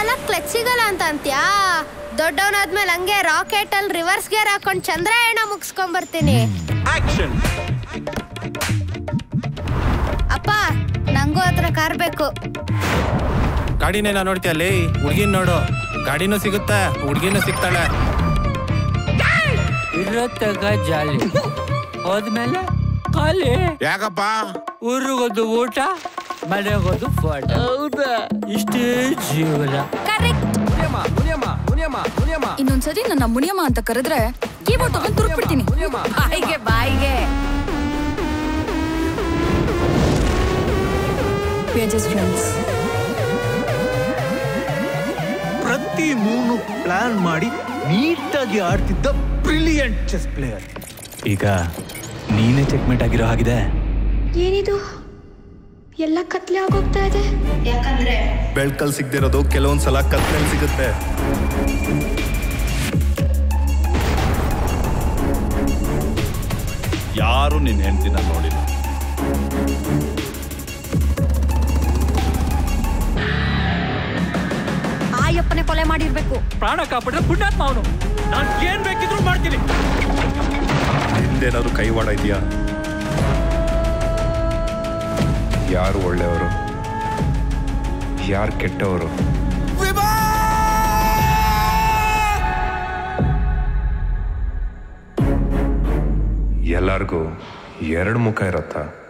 ಕಾಲ ಕ್ಲಚ್ ಸಿಗಲ್ಲ ಅಂತ ಅಂತ್ಯಾ ದೊಡ್ಡವನಾದ್ಮೇಲೆ ಹಂಗೆ ರಾಕೆಟ್ ಅಲ್ಲಿ ರಿವರ್ಸ್ ಗೇರ್ ಹಾಕೊಂಡ್ ಚಂದ್ರಾಯಣ ಮುಗಿಸ್ಕೊಂಡ್ ಬರ್ತೀನಿ ಆಕ್ಷನ್ ಅಪ್ಪ ನಂಗೂ ಹತ್ರ ಕಾರ್ ಬೇಕು ಗಾಡಿನೇನ ನೋಡ್ತೀಯ ಅಲ್ಲಿ ಹುಡ್ಗಿನ್ ನೋಡು ಗಾಡಿನೂ ಸಿಗುತ್ತೆ ಹುಡ್ಗಿನೂ ಸಿಗ್ತಾಳೆ ಇರತ್ತಗ ಜಾಲಿ ಹೋದ್ಮೇಲೆ ಖಾಲಿ ಯಾಕಪ್ಪ ಊರಿಗೊಂದು ಊಟ ಮನೆಗೊಂದು ಫೋಟೋ ಹೌದಾ ಇಷ್ಟೇ ಜೀವನ ಕರೆಕ್ಟ್ ಇನ್ನೊಂದ್ಸರಿ ನನ್ನ ಮುನಿಯಮ್ಮ ಅಂತ ಕರೆದ್ರೆ ಕೀಬೋರ್ಡ್ ತಗೊಂಡ್ ತುರುಕ್ಬಿಡ್ತೀನಿ ಬಾಯಿಗೆ ಬಾಯಿಗೆ ಫ್ರೆಂಡ್ಸ್ ಪ್ರತಿ ಮೂನು ಪ್ಲಾನ್ ಮಾಡಿ ನೀಟಾಗಿ ಆಡ್ತಿದ್ದ ಬ್ರಿಲಿಯಂಟ್ ಚೆಸ್ ಪ್ಲೇಯರ್ ಈಗ ನೀನೇ ಚೆಕ್ಮೇಟ್ ಆಗಿರೋ ಹಾಗಿದೆ ಏನಿದು ಎಲ್ಲ ಕತ್ಲೆ ಆಗೋಗ್ತಾ ಇದೆ ಬೆಳ್ಕಲ್ ಸಿಗ್ದಿರೋದು ಕೆಲವೊಂದ್ಸಲ ಕತ್ಲೆಲ್ ಸಿಗುತ್ತೆ ಯಾರು ನಿನ್ ಹೆಂಡತಿನ ನೋಡಿಲ್ಲ ಆಯಪ್ಪನೇ ಕೊಲೆ ಮಾಡಿರ್ಬೇಕು ಪ್ರಾಣ ಕಾಪಾಡಿದ್ರೆ ಪುಣ್ಯಾತ್ಮ ಅವನು ನಾನು ಏನ್ ಬೇಕಿದ್ರು ಮಾಡ್ತೀನಿ ಹಿಂದೇನಾದ್ರು ಕೈವಾಡ ಇದೆಯಾ ಯಾರು ಒಳ್ಳೆಯವರು ಯಾರು ಕೆಟ್ಟವರು ಎಲ್ಲರಿಗೂ ಎರಡು ಮುಖ ಇರತ್ತಾ